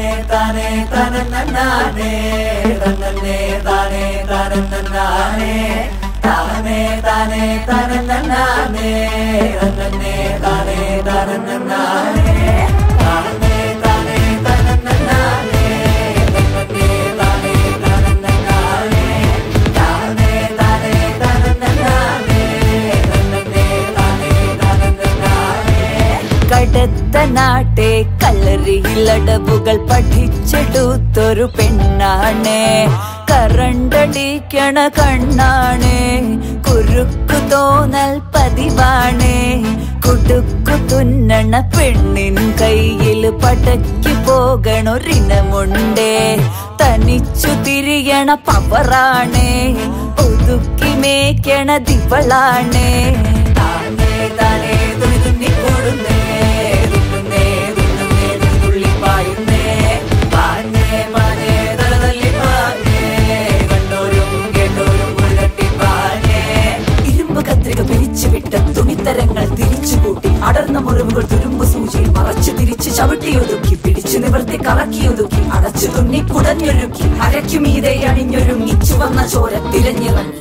താനേ തനന്നാനേ തന്നേ താനേ തനന്നാനേ താനേ താനേ തനന്നാനേ തന്നേ താനേ തനന്നാനേ താനേ താനേ തനന്നാനേ തന്നേ താനേ തനന്നാനേ താനേ താനേ തനന്നാനേ തന്നേ താനേ തനന്നാനേ കടത്ത നാട്ടെ കല്ലറിയിലടവുകൾ പഠിച്ചെടുത്തൊരു പെണ്ണാണേ കറണ്ടടിക്കണ കണ്ണാണേ കുരുക്കു തോന്നൽ പതിവാണേ കുടുക്കു തുന്നണ പെണ്ണിൻ കയ്യിൽ പടക്കി പോകണൊരിനമുണ്ടേ തനിച്ചു തിരിയണ പവറാണേ ഒതുക്കി മേക്കണ ദിവളാണേ താനേ താനേ തുണി തുന്നി കൂടുന്നേ തുന്നുന്നേ തുന്നുന്നേ തുള്ളി പായുന്നേ പാഞ്ഞേ പാഞ്ഞേ തല തല്ലി പാഞ്ഞേ കണ്ടോരും കേട്ടോരും മുഴുകട്ടി പാഞ്ഞേ ഇരുമ്പ് കത്രിക പിരിച്ചുവിട്ട തുണിത്തരങ്ങൾ തിരിച്ചുകൂട്ടി അടർന്ന മുറിവുകൾ തുരുമ്പ് സൂചിയിൽ മറച്ചു തിരിച്ച് ചവിട്ടിയൊതുക്കി പിടിച്ചു നിവർത്തി കറക്കിയൊതുക്കി അടച്ചു തുന്നി കുടഞ്ഞൊരുക്കി അരയ്ക്കുമീതെ അണിഞ്ഞൊരുങ്ങി ചുവന്ന ചോര തിരഞ്ഞിറങ്ങി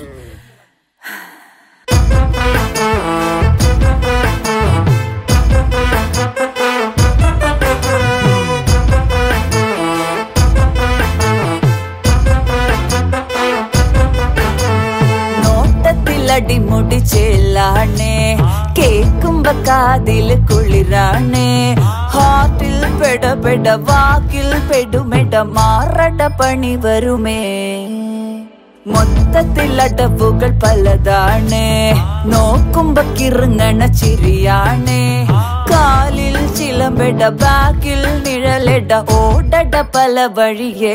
നോട്ടത്തിലടിമുടി ചെല്ലാണേ കേക്കുമ്പോ കാതില് കുളിരാണേ ഹാർട്ടിൽ പെടപെട വാക്കിൽ പെടുമെട മാറട പണി വരുമേ മൊത്തത്തിൽ അടവുകൾ പലതാണ് നോക്കുമ്പോ കിറുങ്ങണ ചിരിയാണേ കാലിൽ ചിലമ്പെട ബാക്കിൽ നിഴലെട ഓടട പല വഴിയേ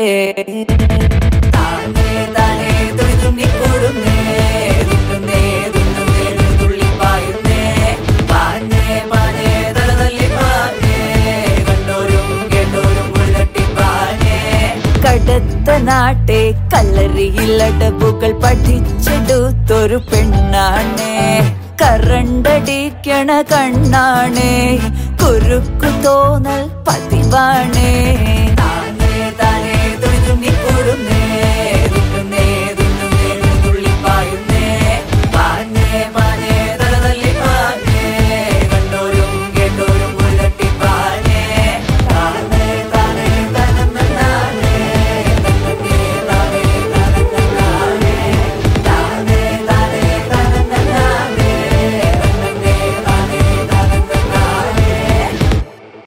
താനേ താനേ തുണി തുന്നി കൂടുന്നേ തുന്നുന്നേ തുന്നുന്നേ തുള്ളി പായുന്നേ പാഞ്ഞേ പാഞ്ഞേ തല തല്ലി പാഞ്ഞേ കണ്ടോരും കേട്ടോരും മുഴുകട്ടി പാഞ്ഞേ കടത്ത നാട്ടെ കല്ലറിയിലടവുകൾ പഠിച്ചെടുത്തൊരു പെണ്ണാണേ കറണ്ടടിക്കണ കണ്ണാണേ കുരുക്കു തോന്നൽ പതിവാണേ